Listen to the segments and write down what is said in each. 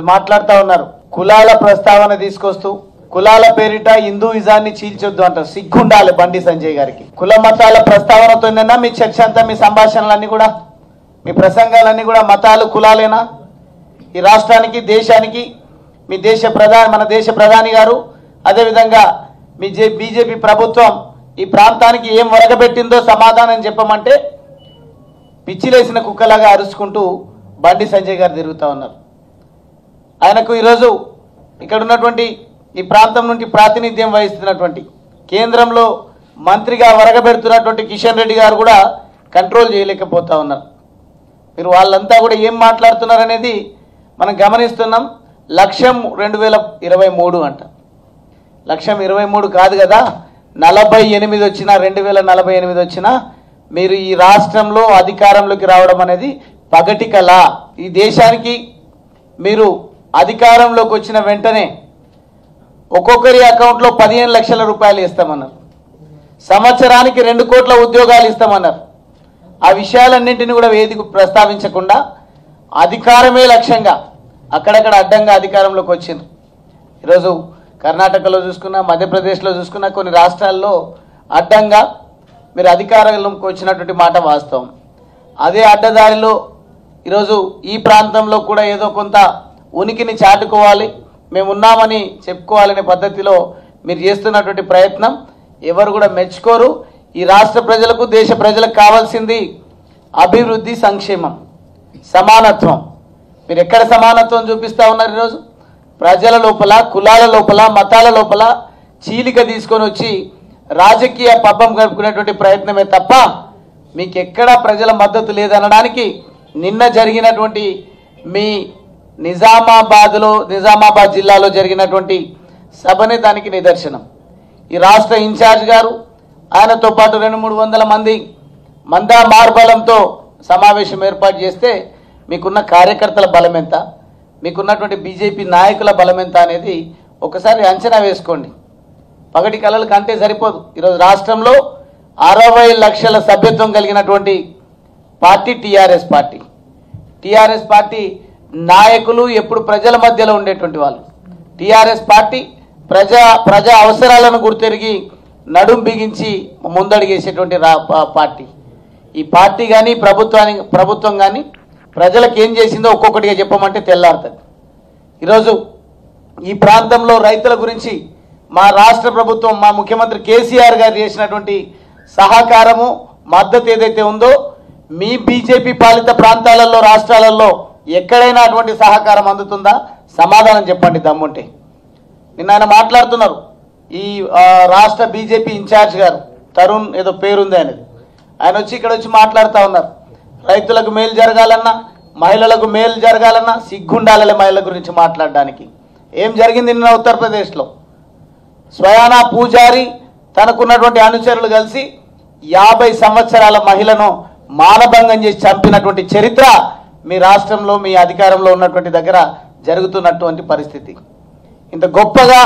ఈరోజు మాట్లాడుతూ ఉన్నారు కులాల ప్రస్తావన తీసుకొస్తూ కులాల పేరిట హిందూయిజాన్ని చీల్చొద్దు అంటారు సిగ్గుండాలి బండి సంజయ్ గారికి కుల మతాల ప్రస్తావనతోనేనా మీ చర్చ అంతా మీ సంభాషణలన్నీ కూడా మీ ప్రసంగాలన్నీ కూడా మతాలు కులాలేనా ఈ రాష్ట్రానికి దేశానికి మీ దేశ ప్రధాని మన దేశ ప్రధాని గారు అదేవిధంగా మీ జే బీజేపీ ప్రభుత్వం ఈ ప్రాంతానికి ఏం వరగబెట్టిందో సమాధానం చెప్పమంటే పిచ్చిలేసిన కుక్కలాగా అరుచుకుంటూ బండి సంజయ్ గారు తిరుగుతూ ఉన్నారు ఆయనకు ఈరోజు ఇక్కడ ఉన్నటువంటి ఈ ప్రాంతం నుండి ప్రాతినిధ్యం వహిస్తున్నటువంటి కేంద్రంలో మంత్రిగా వరగబెడుతున్నటువంటి కిషన్ రెడ్డి గారు కూడా కంట్రోల్ చేయలేకపోతా ఉన్నారు మీరు వాళ్ళంతా కూడా ఏం మాట్లాడుతున్నారు అనేది మనం గమనిస్తున్నాం లక్ష్యం రెండు వేల ఇరవై మూడు అంట లక్ష్యం ఇరవై మూడు కాదు కదా నలభై ఎనిమిది వచ్చినా రెండు వేల నలభై ఎనిమిది వచ్చినా మీరు ఈ రాష్ట్రంలో అధికారంలోకి రావడం అనేది పగటి కళ ఈ దేశానికి మీరు అధికారంలోకి వచ్చిన వెంటనే ఒక్కొక్కరి అకౌంట్లో పదిహేను లక్షల రూపాయలు ఇస్తామన్నారు సంవత్సరానికి రెండు కోట్ల ఉద్యోగాలు ఇస్తామన్నారు ఆ విషయాలన్నింటినీ కూడా వేదిక ప్రస్తావించకుండా అధికారమే లక్ష్యంగా అక్కడక్కడ అడ్డంగా అధికారంలోకి వచ్చింది ఈరోజు కర్ణాటకలో చూసుకున్నా మధ్యప్రదేశ్లో చూసుకున్నా కొన్ని రాష్ట్రాల్లో అడ్డంగా మీరు అధికారంలోకి వచ్చినటువంటి మాట వాస్తవం అదే అడ్డదారిలో ఈరోజు ఈ ప్రాంతంలో కూడా ఏదో కొంత ఉనికిని చాటుకోవాలి మేము ఉన్నామని చెప్పుకోవాలనే పద్ధతిలో మీరు చేస్తున్నటువంటి ప్రయత్నం ఎవరు కూడా మెచ్చుకోరు ఈ రాష్ట్ర ప్రజలకు దేశ ప్రజలకు కావాల్సింది అభివృద్ధి సంక్షేమం సమానత్వం మీరు ఎక్కడ సమానత్వం చూపిస్తా ఉన్నారు ఈరోజు ప్రజల లోపల కులాల లోపల మతాల లోపల చీలిక తీసుకొని వచ్చి రాజకీయ పబ్బం గడుపుకునేటువంటి ప్రయత్నమే తప్ప మీకు ఎక్కడా ప్రజల మద్దతు లేదనడానికి నిన్న జరిగినటువంటి మీ నిజామాబాద్లో నిజామాబాద్ జిల్లాలో జరిగినటువంటి సభనే దానికి నిదర్శనం ఈ రాష్ట్ర ఇన్ఛార్జ్ గారు ఆయనతో పాటు రెండు మూడు వందల మంది మందా మార్బలంతో సమావేశం ఏర్పాటు చేస్తే మీకున్న కార్యకర్తల బలం ఎంత మీకున్నటువంటి బీజేపీ నాయకుల బలం ఎంత అనేది ఒకసారి అంచనా వేసుకోండి పగటి కళలు కంటే సరిపోదు ఈరోజు రాష్ట్రంలో అరవై లక్షల సభ్యత్వం కలిగినటువంటి party TRS party TRS party నాయకులు ఎప్పుడు ప్రజల మధ్యలో ఉండేటువంటి వాళ్ళు టీఆర్ఎస్ పార్టీ ప్రజా ప్రజా అవసరాలను గుర్తెరిగి నడుం బిగించి ముందడిగేసేటువంటి రా పా- పార్టీ ఈ పార్టీ కానీ ప్రభుత్వానికి ప్రభుత్వం కానీ ప్రజలకు ఏం చేసిందో ఒక్కొక్కటిగా చెప్పమంటే తెల్లారుతుంది ఈరోజు ఈ ప్రాంతంలో రైతుల గురించి మా రాష్ట్ర ప్రభుత్వం మా ముఖ్యమంత్రి కేసీఆర్ గారు చేసినటువంటి సహకారము మద్దతు ఏదైతే ఉందో మీ బీజేపీ పాలిత ప్రాంతాలలో రాష్ట్రాలలో ఎక్కడైనా అటువంటి సహకారం అందుతుందా సమాధానం చెప్పండి దమ్ముంటే నిన్న ఆయన మాట్లాడుతున్నారు ఈ ఆ, రాష్ట్ర బీజేపీ ఇన్ఛార్జ్ గారు తరుణ్ ఏదో పేరుంది ఆయనది ఆయన వచ్చి ఇక్కడ వచ్చి మాట్లాడుతూ ఉన్నారు రైతులకు మేలు జరగాలన్నా మహిళలకు మేలు జరగాలన్నా సిగ్గుండాలే మహిళల గురించి మాట్లాడడానికి ఏం జరిగింది నిన్న ఉత్తరప్రదేశ్లో స్వయానా పూజారి తనకున్నటువంటి అనుచరులు కలిసి యాభై సంవత్సరాల మహిళను మానభంగం చేసి చంపినటువంటి చరిత్ర మీ రాష్ట్రంలో మీ అధికారంలో ఉన్నటువంటి దగ్గర జరుగుతున్నటువంటి పరిస్థితి ఇంత గొప్పగా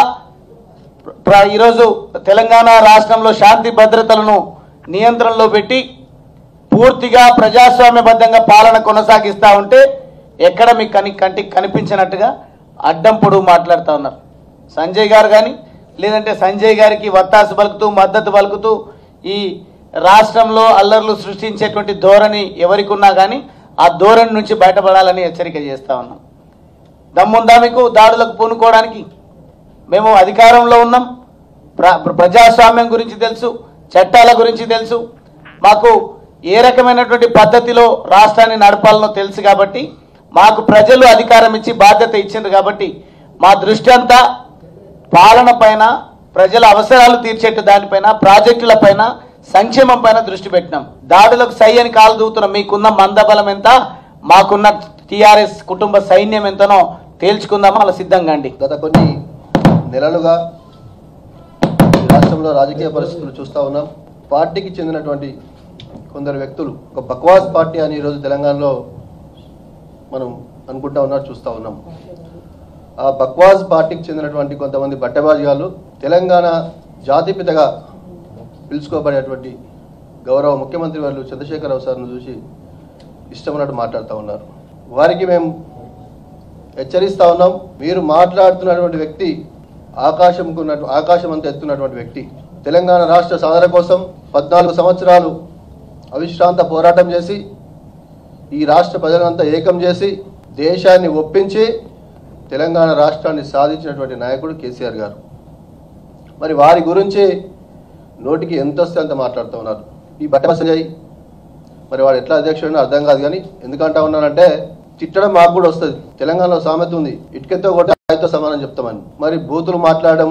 ప్ర- ఈరోజు తెలంగాణ రాష్ట్రంలో శాంతి భద్రతలను నియంత్రణలో పెట్టి పూర్తిగా ప్రజాస్వామ్యబద్ధంగా పాలన కొనసాగిస్తూ ఉంటే ఎక్కడ మీకు కని కంటికి కనిపించినట్టుగా అడ్డం పొడుగు మాట్లాడుతూ ఉన్నారు సంజయ్ గారు కానీ లేదంటే సంజయ్ గారికి వత్తాసు పలుకుతూ మద్దతు పలుకుతూ ఈ రాష్ట్రంలో అల్లర్లు సృష్టించేటువంటి ధోరణి ఎవరికి ఉన్నా కానీ ఆ ధోరణి నుంచి బయటపడాలని హెచ్చరిక చేస్తా ఉన్నాం దమ్ముందా మీకు దాడులకు పూనుకోవడానికి మేము అధికారంలో ఉన్నాం ప్ర ప్రజాస్వామ్యం గురించి తెలుసు చట్టాల గురించి తెలుసు మాకు ఏ రకమైనటువంటి పద్ధతిలో రాష్ట్రాన్ని నడపాలనో తెలుసు కాబట్టి మాకు ప్రజలు అధికారం ఇచ్చి బాధ్యత ఇచ్చిండ్రు కాబట్టి మా దృష్టి అంతా పాలన పైన ప్రజల అవసరాలు తీర్చేట్టు దానిపైన ప్రాజెక్టుల పైన సంక్షేమం పైన దృష్టి పెట్టినాం దాడులకు సై అని కాలు దూతున్నాం మీకున్న మందబలం ఎంత మాకున్న టిఆర్ఎస్ కుటుంబ సైన్యం ఎంతనో తేల్చుకుందామా అలా సిద్ధంగా అండి గత కొన్ని నెలలుగా ఈ రాష్ట్రంలో రాజకీయ పరిస్థితులు చూస్తూ ఉన్నాం పార్టీకి చెందినటువంటి కొందరు వ్యక్తులు ఒక బక్వాస్ పార్టీ అని ఈరోజు తెలంగాణలో మనం అనుకుంటా ఉన్నారు చూస్తూ ఉన్నాం ఆ బక్వాస్ పార్టీకి చెందినటువంటి కొంతమంది బట్టబాజిగాళ్ళు తెలంగాణ జాతిపితగా పిలుచుకోబడేటువంటి గౌరవ ముఖ్యమంత్రి వారు చంద్రశేఖరరావు సార్ను చూసి ఇష్టమైనట్టు మాట్లాడుతూ ఉన్నారు వారికి మేము హెచ్చరిస్తా ఉన్నాం మీరు మాట్లాడుతున్నటువంటి వ్యక్తి ఆకాశంకు ఉన్నటు ఆకాశం అంత ఎత్తున్నటువంటి వ్యక్తి తెలంగాణ రాష్ట్ర సాధన కోసం పద్నాలుగు సంవత్సరాలు అవిశ్రాంత పోరాటం చేసి ఈ రాష్ట్ర ప్రజలంతా ఏకం చేసి దేశాన్ని ఒప్పించి తెలంగాణ రాష్ట్రాన్ని సాధించినటువంటి నాయకుడు కేసీఆర్ గారు మరి వారి గురించి నోటికి ఎంత వస్తే అంత మాట్లాడుతూ ఉన్నారు ఈ బట్ట సంజయ్ మరి వాడు ఎట్లా అధ్యక్షుడు అర్థం కాదు కానీ ఎందుకంటా ఉన్నానంటే తిట్టడం మాకు కూడా వస్తుంది తెలంగాణలో సామెత ఉంది ఇటుకతో కొట్టే ఆయనతో సమానం చెప్తామని మరి బూతులు మాట్లాడడం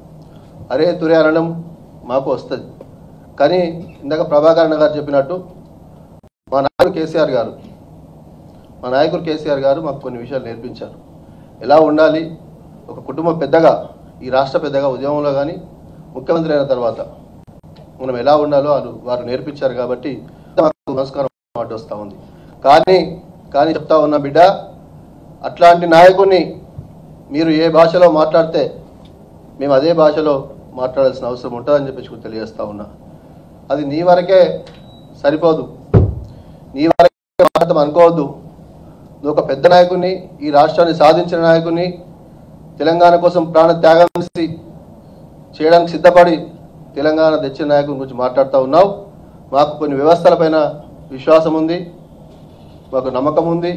అరే తురే అనడం మాకు వస్తుంది కానీ ఇందాక ప్రభాకరణ గారు చెప్పినట్టు మా నాయకుడు కేసీఆర్ గారు మా నాయకుడు కేసీఆర్ గారు మాకు కొన్ని విషయాలు నేర్పించారు ఎలా ఉండాలి ఒక కుటుంబ పెద్దగా ఈ రాష్ట్ర పెద్దగా ఉద్యమంలో కానీ ముఖ్యమంత్రి అయిన తర్వాత మనం ఎలా ఉండాలో వారు వారు నేర్పించారు కాబట్టి మాకు నమస్కారం మాట వస్తూ ఉంది కానీ కానీ చెప్తా ఉన్నా బిడ్డ అట్లాంటి నాయకుడిని మీరు ఏ భాషలో మాట్లాడితే మేము అదే భాషలో మాట్లాడాల్సిన అవసరం ఉంటుందని చెప్పేసి కూడా తెలియజేస్తా ఉన్నా అది నీ వరకే సరిపోదు నీ వరకే మాట్లాడతాం అనుకోవద్దు నువ్వు ఒక పెద్ద నాయకుడిని ఈ రాష్ట్రాన్ని సాధించిన నాయకుడిని తెలంగాణ కోసం ప్రాణ త్యాగం చేసి చేయడానికి సిద్ధపడి తెలంగాణ తెచ్చిన నాయకుని గురించి మాట్లాడుతూ ఉన్నావు మాకు కొన్ని వ్యవస్థలపైన విశ్వాసం ఉంది మాకు నమ్మకం ఉంది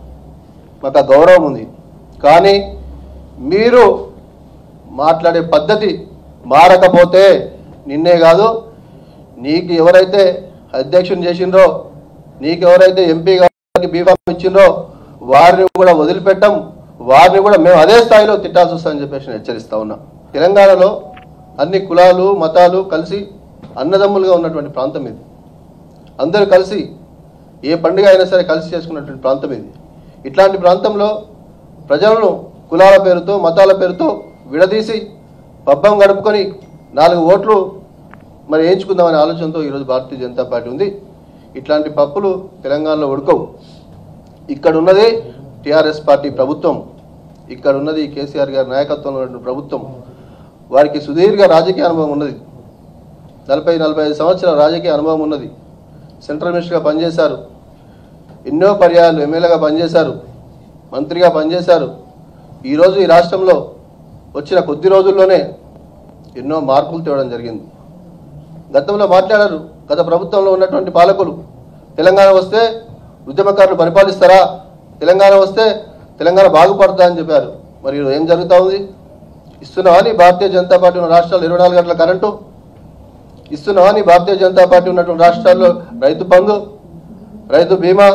మాకు ఆ గౌరవం ఉంది కానీ మీరు మాట్లాడే పద్ధతి మారకపోతే నిన్నే కాదు నీకు ఎవరైతే అధ్యక్షుని చేసిండ్రో నీకు ఎవరైతే ఎంపీ గారికి బీఫామ్ ఇచ్చిండ్రో వారిని కూడా వదిలిపెట్టం వారిని కూడా మేము అదే స్థాయిలో తిట్టాల్సి వస్తుందని చెప్పేసి నేను హెచ్చరిస్తా ఉన్నా తెలంగాణలో అన్ని కులాలు మతాలు కలిసి అన్నదమ్ములుగా ఉన్నటువంటి ప్రాంతం ఇది అందరూ కలిసి ఏ పండుగ అయినా సరే కలిసి చేసుకున్నటువంటి ప్రాంతం ఇది ఇట్లాంటి ప్రాంతంలో ప్రజలను కులాల పేరుతో మతాల పేరుతో విడదీసి పబ్బం గడుపుకొని నాలుగు ఓట్లు మరి వేయించుకుందామనే ఆలోచనతో ఈరోజు భారతీయ జనతా పార్టీ ఉంది ఇట్లాంటి పప్పులు తెలంగాణలో ఉడకవు ఇక్కడ ఉన్నది టిఆర్ఎస్ పార్టీ ప్రభుత్వం ఇక్కడ ఉన్నది కేసీఆర్ గారి నాయకత్వంలో ఉన్నటువంటి ప్రభుత్వం వారికి సుదీర్ఘ రాజకీయ అనుభవం ఉన్నది నలభై నలభై ఐదు సంవత్సరాల రాజకీయ అనుభవం ఉన్నది సెంట్రల్ మినిస్టర్గా పనిచేశారు ఎన్నో పర్యాయాలు ఎమ్మెల్యేగా పనిచేశారు మంత్రిగా పనిచేశారు ఈరోజు ఈ రాష్ట్రంలో వచ్చిన కొద్ది రోజుల్లోనే ఎన్నో మార్పులు తేవడం జరిగింది గతంలో మాట్లాడారు గత ప్రభుత్వంలో ఉన్నటువంటి పాలకులు తెలంగాణ వస్తే ఉద్యమకారులు పరిపాలిస్తారా తెలంగాణ వస్తే తెలంగాణ బాగుపడుతుందా అని చెప్పారు మరి ఈరోజు ఏం జరుగుతూ ఉంది ఇస్తున్నావా నీ భారతీయ జనతా పార్టీ ఉన్న రాష్ట్రాల్లో ఇరవై నాలుగు గంటల కరెంటు ఇస్తున్నావా నీ భారతీయ జనతా పార్టీ ఉన్నటువంటి రాష్ట్రాల్లో రైతు బంధు రైతు బీమా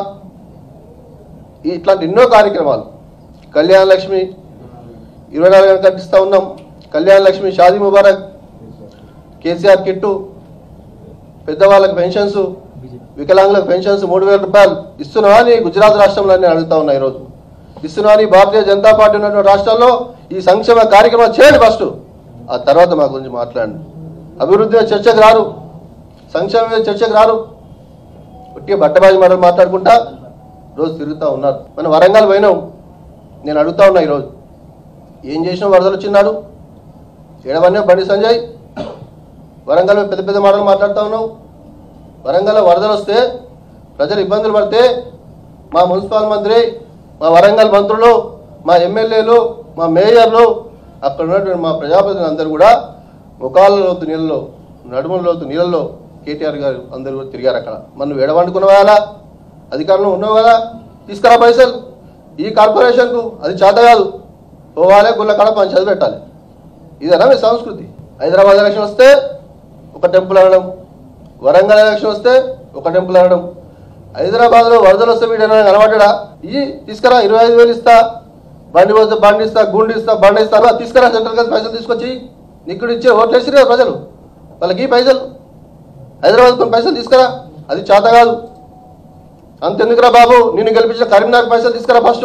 ఈ- ఇట్లాంటి ఎన్నో కార్యక్రమాలు కళ్యాణ లక్ష్మి ఇరవై నాలుగు గంటలు కట్టిస్తూ ఉన్నాం కళ్యాణ లక్ష్మి షాదీ ముబారక్ కేసీఆర్ కిట్టు పెద్దవాళ్ళకి పెన్షన్స్ వికలాంగులకు పెన్షన్స్ మూడు వేల రూపాయలు ఇస్తున్నావా అని గుజరాత్ రాష్ట్రంలో నేను అడుగుతా ఉన్నా ఈరోజు ఇస్తున్నావా అని భారతీయ జనతా పార్టీ ఉన్నటువంటి రాష్ట్రాల్లో ఈ సంక్షేమ కార్యక్రమాలు చేయండి ఫస్ట్ ఆ తర్వాత మా గురించి మాట్లాడండి అభివృద్ధి మీద చర్చకు రారు సంక్షేమం మీద చర్చకు రారు ఒట్టి బట్టబాజీ మాటలు మాట్లాడుకుంటా రోజు తిరుగుతూ ఉన్నారు మనం వరంగల్ పోయినాం నేను అడుగుతా ఉన్నా ఈరోజు ఏం చేసినా వరదలు వచ్చినాడు ఏడవన్నా బండి సంజయ్ వరంగల్ మీద పెద్ద పెద్ద మాటలు మాట్లాడుతూ ఉన్నావు వరంగల్లో వరదలు వస్తే ప్రజలు ఇబ్బందులు పడితే మా మున్సిపల్ మంత్రి మా వరంగల్ మంత్రులు మా ఎమ్మెల్యేలు మా మేయర్లు అక్కడ ఉన్నటువంటి మా ప్రజాప్రతినిధులు అందరూ కూడా ముఖాల లోతు నీళ్ళలో నడుముల లోతు నీళ్ళలో కేటీఆర్ గారు అందరూ కూడా తిరిగారు అక్కడ మనం ఎడవండుకున్నావా అలా అధికారంలో ఉన్నావు కదా తీసుకురా పైసలు ఈ కార్పొరేషన్కు అది చేత కాదు పోవాలి గుళ్ళ కడ పని చదివెట్టాలి ఇదేనా మీ సంస్కృతి హైదరాబాద్ ఎలక్షన్ వస్తే ఒక టెంపుల్ అనడం వరంగల్ ఎలక్షన్ వస్తే ఒక టెంపుల్ అనడం హైదరాబాద్లో వరదలు వస్తే వీడు ఏమైనా కనబడ్డా ఈ తీసుకురా ఇరవై ఐదు వేలు ఇస్తా బండి వస్తే బండి ఇస్తా గుండు ఇస్తా బండి ఇస్తా రా, తీసుకురా సెంట్రల్ కలిసి పైసలు తీసుకొచ్చి నీకు కూడా ఇచ్చే ఓట్లు వేసిరు కదా ప్రజలు వాళ్ళకి ఈ పైసలు హైదరాబాద్ కొన్ని పైసలు తీసుకురా అది చేత కాదు అంతెందుకురా బాబు నిన్ను గెలిపించిన కరీంనగర్ పైసలు తీసుకురా ఫస్ట్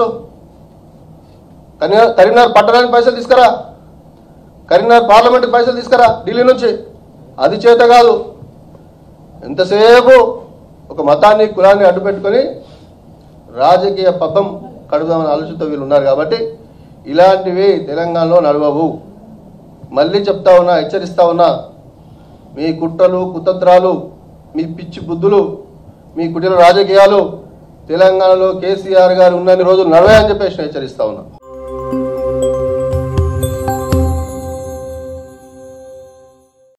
కరీంనగర్ కరీంనగర్ పట్టణానికి పైసలు తీసుకురా కరీంనగర్ పార్లమెంట్కి పైసలు తీసుకురా ఢిల్లీ నుంచి అది చేత కాదు ఎంతసేపు ఒక మతాన్ని కులాన్ని అడ్డు పెట్టుకొని రాజకీయ పబ్బం కడుదామని ఆలోచనతో వీళ్ళు ఉన్నారు కాబట్టి ఇలాంటివి తెలంగాణలో నడవవు మళ్ళీ చెప్తా ఉన్నా హెచ్చరిస్తా ఉన్నా మీ కుట్రలు కుతంత్రాలు మీ పిచ్చి బుద్ధులు మీ కుటిల రాజకీయాలు తెలంగాణలో కేసీఆర్ గారు ఉన్నన్ని రోజులు నడవే అని చెప్పేసి నేను హెచ్చరిస్తా ఉన్నా